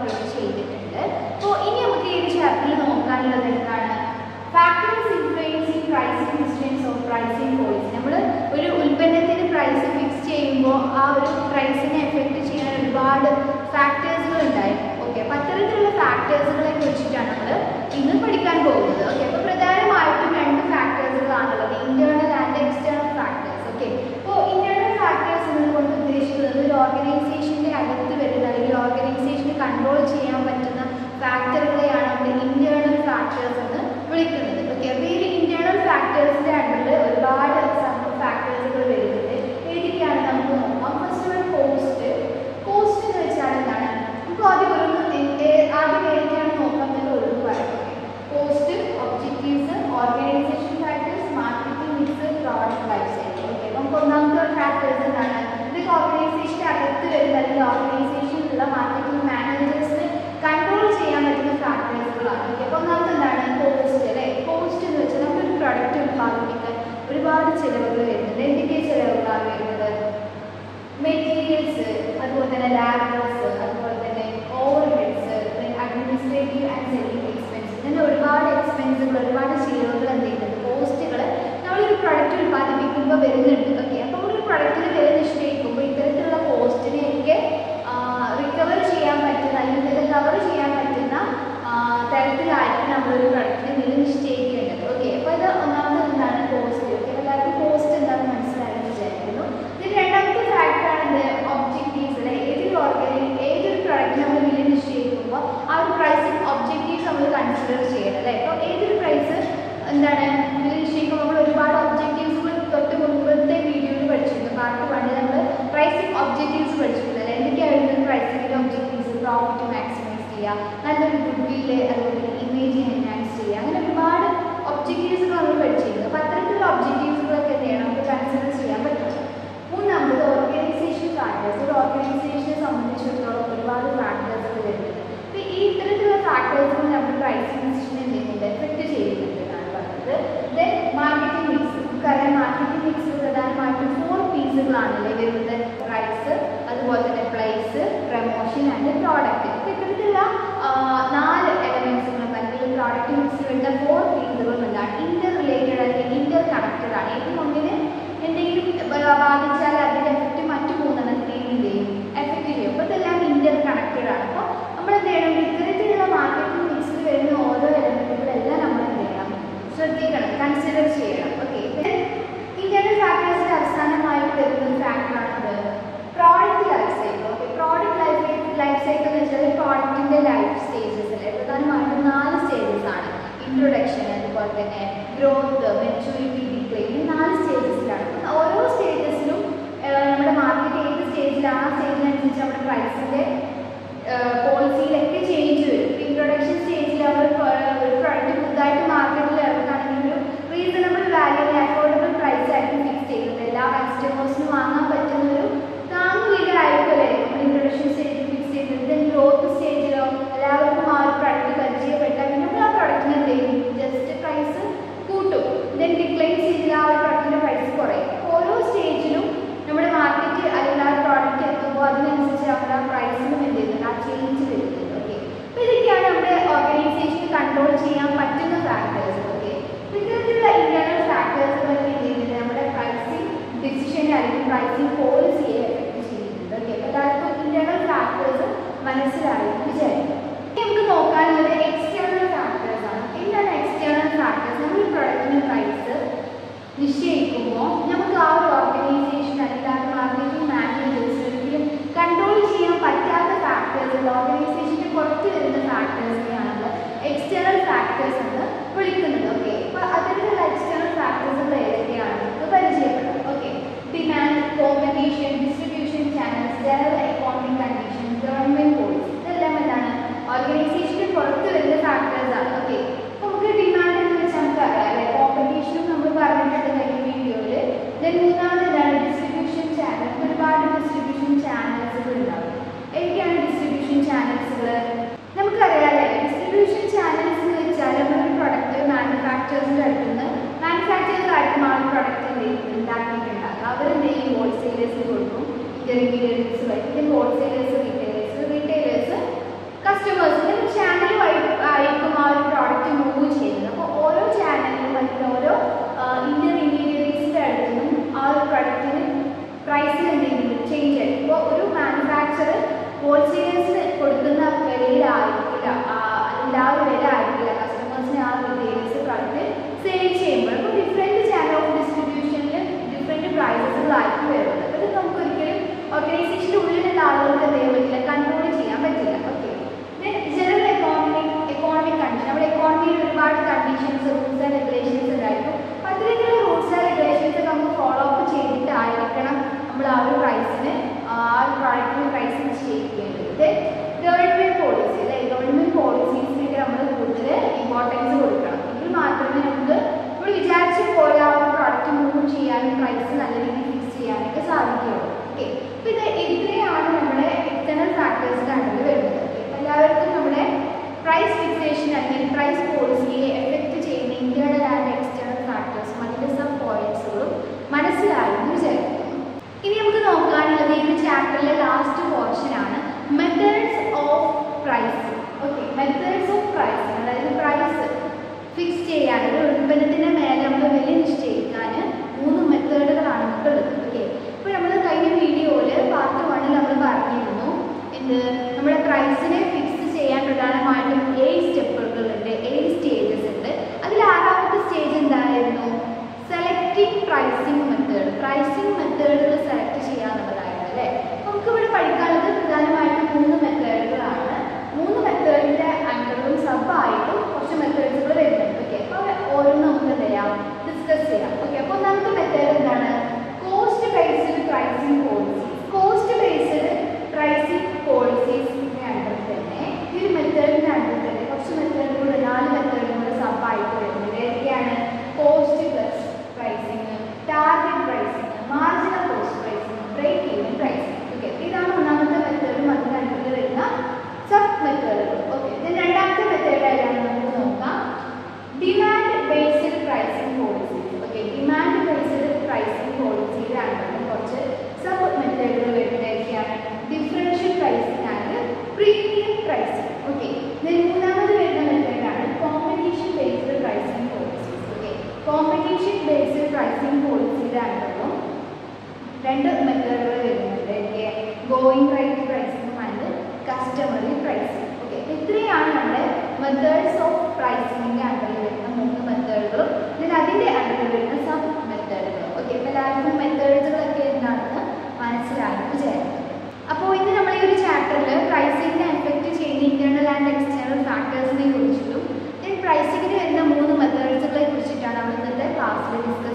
upload ചെയ്തിട്ടുണ്ട് അപ്പോൾ ഇനി നമുക്ക് ഈ ഒരു ചാപ്റ്ററിൽ നോക്കാനുള്ളത് എന്താണ് factors influencing pricing distance of pricing policy നമ്മൾ ഒരു ഉൽപ്പന്നത്തിന് പ്രൈസ് ഫിക്സ് ചെയ്യുമ്പോൾ ആ ഒരു പ്രൈസിനെ എഫക്റ്റ് ചെയ്യാൻ ഒരുപാട് ഫാക്ടേഴ്സുകൾ ഉണ്ടായിരുന്നു ഓക്കെ അപ്പോൾ അത്തരത്തിലുള്ള ഫാക്ടേഴ്സുകളെ കുറിച്ചിട്ടാണ് നമ്മൾ ഇന്ന് പഠിക്കാൻ പോകുന്നത് ഓക്കെ അപ്പോൾ പ്രധാനമായിട്ടും രണ്ട് ഫാക്ടേഴ്സുകളാണുള്ളത് internal and external factors okay അപ്പോൾ ഇന്റേണൽ ഫാക്ടേഴ്സ് എന്നുകൊണ്ട് ഉദ്ദേശിക്കുന്നത് ഒരു ഓർഗനൈസേഷൻ്റെ അകത്ത് വരുന്ന അല്ലെങ്കിൽ ഓർഗനൈസേഷന് കൺട്രോൾ ചെയ്യാൻ പറ്റുന്ന ഫാക്ടറുകളെയാണ് നമ്മൾ ഇന്റേണൽ ഫാക്ടേഴ്സ് എന്ന് വിളിക്കുന്നത് ഓക്കെ അപ്പോൾ ഈ ഒരു ഇന്റേണൽ ഫാക്ടേഴ്സിൻ്റെ അണ്ടറിൽ ഒരുപാട് ഫാക്ടേഴ്സുകൾ വരുന്നുണ്ട് ഏതൊക്കെയാണ് നമുക്ക് നോക്കാം ഫസ്റ്റ് വൺ കോസ്റ്റ് കോസ്റ്റ് എന്ന് വെച്ചാൽ എന്താണ് നമുക്ക് ആദ്യം ഒരു ആദ്യം ഏതൊക്കെയാണ് നോക്കാം എന്നൊരു ഒഴിവ് പറയാം cost objectives organisation factors marketing mix product life cycle okay നമുക്ക് ഒന്നാമത്തെ ഫാക്ടേഴ്സ് എന്താണ് ഇതൊക്കെ ഓർഗനൈസേഷൻ്റെ അകത്ത് വരുന്ന അല്ലെങ്കിൽ ഓർഗനൈസേഷനിലുള്ള മാർക്കറ്റിംഗ് മാനേജേഴ്സിന് കൺട്രോൾ ചെയ്യാൻ പറ്റുന്ന ഫാക്ടേഴ്സുകളാണ് ഓക്കെ അപ്പോൾ ഒന്നാമത്തെ എന്താണ് കോസ്റ്റ് അല്ലേ കോസ്റ്റ് എന്ന് വെച്ചാൽ നമ്മളൊരു പ്രൊഡക്റ്റ് ഉത്പാദിപ്പിക്കാൻ ഒരുപാട് ചിലവുകൾ വരുന്നുണ്ട് എന്തൊക്കെ ചിലവുകളാണ് വരുന്നത് മെറ്റീരിയൽസ് അതുപോലെ തന്നെ ലാബേഴ്സ് അതുപോലെ തന്നെ overheads administrative and selling expense ഇങ്ങനെ ഒരുപാട് എക്സ്പെൻസുകൾ ഒരുപാട് ചിലവുകൾ എന്ത് ചെയ്യുന്നുണ്ട് കോസ്റ്റുകൾ നമ്മളൊരു പ്രൊഡക്റ്റ് ഉൽപ്പാദിപ്പിക്കുമ്പോൾ വരുന്നുണ്ട് ഓക്കെ അപ്പോൾ ഒരു പ്രൊഡക്റ്റിന് വില നിശ്ചയിക്കുമ്പോൾ ഇത്തരത്തിലുള്ള കോസ്റ്റിനെയൊക്കെ റിക്കവർ ചെയ്യാൻ പറ്റുന്ന അല്ലെങ്കിൽ കവർ ചെയ്യാൻ പറ്റുന്ന ആ, തരത്തിലായിരിക്കും നമ്മളൊരു പ്രൊഡക്റ്റിന് വില നിശ്ചയിക്കേണ്ടത് ഓക്കെ അപ്പോൾ ഇത് ഒന്നാമത് എന്താണ് കോസ്റ്റ് ഓക്കെ എല്ലാവർക്കും കോസ്റ്റ് എന്താണെന്ന് മനസ്സിലായെന്ന് വിചാരിക്കുന്നു ഇതിൽ രണ്ടാമത്തെ ഫാക്ടറാണ് എന്ത് ഒബ്ജക്റ്റീവ്സ് അല്ലെ ഏതൊരു ഓർഗനൈ ഏതൊരു പ്രൊഡക്റ്റ് നമ്മൾ വില നിശ്ചയിക്കുമ്പോൾ ആ ഒരു പ്രൈസിങ് ഒബ്ജക്റ്റീവ്സ് നമ്മൾ കൺസിഡർ ചെയ്യണം അല്ലേ അപ്പോൾ ഏതൊരു പ്രൈസ് എന്താണ് വില നിശ്ചയിക്കുമ്പോൾ നമ്മൾ ഒരുപാട് ഒബ്ജക്റ്റീവ്സുകൾ തൊട്ട് മുൻപത്തെ വീഡിയോയിൽ പഠിച്ചിരുന്നു പാർട്ട് വണ്ണിൽ നമ്മൾ പ്രൈസിങ് ഒബ്ജക്റ്റീവ്സ് പഠിച്ചിട്ടുണ്ട് അല്ലേ എന്തൊക്കെയായിരുന്നു പ്രൈസിങ്ങിൻ്റെ ഒബ്ജക്റ്റീവ്സ് പ്രോഫിറ്റ് മാക്സിമൈസ് ചെയ്യുക നല്ലൊരു ഗുഡ് വില്ല് അതുപോലെ ഇമേജ് എൻഹാൻസ് ചെയ്യുക അങ്ങനെ ഒരുപാട് ഒബ്ജക്റ്റീവ്സ് നമ്മൾ പഠിച്ചിരുന്നു അപ്പോൾ അത്തരത്തിലുള്ള ഒബ്ജക്റ്റീവ്സുകളൊക്കെ എന്ത് ചെയ്യണം നമുക്ക് കൺസിഡർ ചെയ്യാൻ പറ്റും മൂന്നാമത് ഓർഗനൈസേഷൻ ഫാക്ടേഴ്സ് ഒരു ഓർഗനൈസേഷനെ സംബന്ധിച്ചിടത്തോളം ഒരുപാട് ഫാക്ടേഴ്സുകൾ വരുന്നുണ്ട് അപ്പോൾ ഈ ഇത്തരത്തിലുള്ള ഫാക്ടേഴ്സുകൾ നമ്മുടെ പ്രൈസിംഗ് ഡിസിഷൻ എന്ത് ചെയ്യുന്നുണ്ട് എഫക്റ്റ് ചെയ്യുന്നുണ്ട് എന്നാണ് പറഞ്ഞത് ദെൻ മാർക്കറ്റിംഗ് മിക്സ് നമുക്കറിയാം മാർക്കറ്റിംഗ് മിക്സ് പ്രധാനമായിട്ടും ഫോർ പീസുകളാണല്ലേ വരുന്നത് പ്രൈസ് അതുപോലെ തന്നെ പ്ലേസ് പ്രമോഷൻ ആൻഡ് പ്രോഡക്റ്റ് അപ്പോൾ ഇത്തരത്തിലുള്ള ആ, നാല് എലമെന്റ്സുകളും അല്ലെങ്കിൽ പ്രോഡക്റ്റ് മിക്സ് വരുന്ന ഫോർ പീസുകളും എന്താണ് ഇന്റർ റിലേറ്റഡ് അല്ലെങ്കിൽ ഇന്റർ കണക്റ്റഡ് ആണ് ഇത് ഒന്നിന് എന്തെങ്കിലും ബ- ബാധിച്ചാൽ അതിന്റെ എഫക്റ്റ് മറ്റു മൂന്നെണ്ണത്തിനെയും എന്ത് ചെയ്യും എഫക്റ്റ് ചെയ്യും അപ്പോൾ ഇതെല്ലാം ഇന്റർ കണക്റ്റഡ് ആണ് അപ്പോൾ നമ്മൾ എന്ത് ചെയ്യണം ഇത്തരത്തിലുള്ള മാർക്കറ്റിംഗ് മിക്സിൽ വരുന്ന ഓരോ എലമെന്റുകളെല്ലാം നമ്മൾ എന്ത് ചെയ്യണം ശ്രദ്ധിക്കണം കൺസിഡർ ചെയ്യണം ഓക്കെ ഇന്റർണൽ ഫാക്ടേഴ്സിന്റെ അടിസ്ഥാനമായിട്ട് വരുന്ന ഒരു ഫാക്ടറാണത് product life cycle okay product life life cycle എന്ന് വെച്ചാൽ പ്രോഡക്റ്റിന്റെ ലൈഫ് സ്റ്റേജസ് അല്ലേ പ്രധാനമായിട്ടും നാല് സ്റ്റേജസ് ആണ് ഇൻട്രൊഡക്ഷൻ അതുപോലെ തന്നെ ഗ്രോത്ത് മെച്ചൂരിറ്റി ഡിക്ലൈൻ ഈ നാല് സ്റ്റേജസിലാണ് അപ്പം ഓരോ സ്റ്റേജസിലും നമ്മുടെ മാർക്കറ്റ് ഏത് സ്റ്റേജിലാണ് ആ സ്റ്റേജിനനുസരിച്ച് നമ്മുടെ പ്രൈസിന്റെ പോളിസിയിലൊക്കെ ചേഞ്ച് വരും ഇൻട്രൊഡക്ഷൻ സ്റ്റേജിൽ നമ്മൾ ഒരു പ്രൊഡക്റ്റ് പുതുതായിട്ട് മാർക്കറ്റിൽ ഇറക്കുകയാണെങ്കിൽ ഒരു റീസണബിൾ വാല്യൂ അഫോർഡബിൾ പ്രൈസ് ആയിരിക്കും ഫിക്സ് ചെയ്യുന്നത് എല്ലാ കസ്റ്റമേഴ്സിനും വാങ്ങാൻ പറ്റുന്ന ഒരു താങ്ങുവില ആയിരിക്കും അല്ലേ നമ്മൾ ഇൻട്രൊഡക്ഷൻ സ്റ്റേജിൽ ഫിക്സ് ചെയ്യുന്നത് ദെൻ ഗ്രോത്ത് സ്റ്റേജിലോ എല്ലാവർക്കും ആ ഒരു പ്രൊഡക്റ്റ് പരിചയപ്പെട്ടാൽ പിന്നെ നമ്മൾ ആ പ്രൊഡക്റ്റിന് എന്ത് ചെയ്യും ജസ്റ്റ് പ്രൈസ് കൂട്ടും ദെൻ ഡിക്ലൈൻ സ്റ്റേജിൽ ആ ഒരു പ്രൊഡക്റ്റിന്റെ പ്രൈസ് കുറയും ഓരോ സ്റ്റേജിലും നമ്മുടെ മാർക്കറ്റ് അല്ലെങ്കിൽ ആ പ്രോഡക്റ്റ് എത്തുമ്പോൾ അതിനനുസരിച്ച് നമ്മുടെ ആ പ്രൈസിനും എന്ത് ചെയ്യുന്നുണ്ട് ആ ചേഞ്ച് വരുന്നുണ്ട് ഓക്കെ അപ്പോൾ ഇതൊക്കെയാണ് നമ്മുടെ ഓർഗനൈസേഷൻ കൺട്രോൾ ചെയ്യാൻ പറ്റുന്ന ഫാക്ടേഴ്സ് ഓക്കെ ഇത്തരത്തിലുള്ള ഇന്റേണൽ ഫാക്ടേഴ്സുകളൊക്കെ എന്ത് ചെയ്യുന്നുണ്ട് നമ്മുടെ പ്രൈസിങ് ഡിസിഷൻ അല്ലെങ്കിൽ പ്രൈസിങ് പോളിസിയെ എഫക്ട് ചെയ്യുന്നുണ്ട് ഓക്കെ അപ്പോൾ എല്ലാവർക്കും ഇന്റേണൽ ഫാക്ടേഴ്സ് മനസ്സിലായി വിചാരിക്കും ഇനി നമുക്ക് നോക്കാനുള്ളത് എക്സ്റ്റേണൽ ഫാക്ടേഴ്സ് ആണ് എന്താണ് എക്സ്റ്റേണൽ ഫാക്ടേഴ്സ് നമ്മൾ പ്രൊഡക്റ്റിന് പ്രൈസ് നിശ്ചയിക്കുമ്പോൾ നമുക്ക് ആ ഒരു ഓർഗനൈസേഷൻ അല്ലെങ്കിൽ ആ മാർക്കറ്റിംഗ് മാനേജേഴ്സ് ഒരിക്കലും കൺട്രോൾ ചെയ്യാൻ പറ്റാത്ത ഫാക്ടേഴ്സ് ഓർഗനൈസേഷൻ്റെ പുറത്ത് വരുന്ന ഫാക്ടേഴ്സിനെയാണ് നമ്മൾ എക്സ്റ്റേണൽ ഫാക്ടേഴ്സ് എന്ന് വിളിക്കുന്നത് ഓക്കെ അപ്പോൾ അതിലുള്ള എക്സ്റ്റേണൽ ഫാക്ടേഴ്സുകൾ ഏതൊക്കെയാണ് നമുക്ക് പരിചയപ്പെടാം okay demand competition distribution channels general economic conditions government policy ഇതെല്ലാം എന്താണ് ഓർഗനൈസേഷന് പുറത്ത് വരുന്ന ഫാക്ടേഴ്സ് ആണ് ഓക്കെ നമുക്ക് ഡിമാൻഡ് എന്ന് വെച്ചാൽ നമുക്ക് അറിയാം അല്ലെ കോമ്പറ്റീഷനും നമ്മൾ പറഞ്ഞിട്ടുണ്ട് കഴിഞ്ഞ വീഡിയോയിൽ ദെൻ മൂന്നാമത് എന്താണ് ഡിസ്ട്രിബ്യൂഷൻ ചാനൽ ഒരുപാട് ഡിസ്ട്രിബ്യൂഷൻ ചാനൽസുകൾ ഉണ്ടാവും ഏതൊക്കെയാണ് ഡിസ്ട്രിബ്യൂഷൻ ചാനൽസുകൾ നമുക്കറിയാം അല്ലേ ഡിസ്ട്രിബ്യൂഷൻ ചാനൽസ് എന്ന് വെച്ചാൽ നമ്മളൊരു പ്രൊഡക്റ്റ് മാനുഫാക്ചേഴ്സിൻ്റെ അടുത്ത് നിന്ന് മാനുഫാക്ചേഴ്സ് ആയിട്ടും ആ ഒരു പ്രൊഡക്റ്റ് എന്ത് ചെയ്യും ഉണ്ടാക്കിയിട്ടുണ്ടാകും അവരെന്ത് ചെയ്യും ഹോൾസെയിലേഴ്സിന് കൊടുക്കും ഇന്റർമീഡിയറ്റ്സ് വഴി ഹോൾസെയിലേഴ്സ് റീറ്റെയിലേഴ്സ് റീറ്റെയിലേഴ്സ് പോളിസിയിലാണ് കുറച്ച് സബ് മെത്തേഡുകൾ വരുന്നതൊക്കെയാണ് differential pricing and premium pricing okay മൂന്നാമത് വരുന്ന മെത്തേഡാണ് competition based pricing policies okay competition based pricing പോളിസിയിലാണല്ലോ രണ്ട് മെത്തേഡുകൾ വരുന്നുണ്ട് going right pricing and customary pricing okay ഇത്രയാണ് നമ്മുടെ മെത്തേഡ്സ് ഓഫ് പ്രൈസിംഗിൻ്റെ അണ്ടറിൽ വരുന്ന മൂന്ന് മെത്തേഡുകളും then അതിൻ്റെ അണ്ടറിൽ വരുന്ന സബ് മെത്തേഡുകൾ ഓക്കെ അപ്പോൾ എല്ലാവർക്കും മെത്തേഡുകളൊക്കെ എന്താണെന്ന് മനസ്സിലാക്കി വിചാരിക്കും അപ്പോൾ ഇന്ന് നമ്മൾ ഈ ഒരു ചാപ്റ്ററിൽ പ്രൈസിങ്ങിനെ എഫക്റ്റ് ചെയ്യുന്ന ഇന്റേണൽ ആൻഡ് എക്സ്റ്റേണൽ ഫാക്ടേഴ്സിനെ കുറിച്ചിട്ടും ദെൻ പ്രൈസിങ്ങിന് വരുന്ന മൂന്ന് മെത്തേഡ്സുകളെ കുറിച്ചിട്ടാണ് നമ്മൾ ഇന്നത്തെ ക്ലാസ്സിൽ ഡിസ്കസ്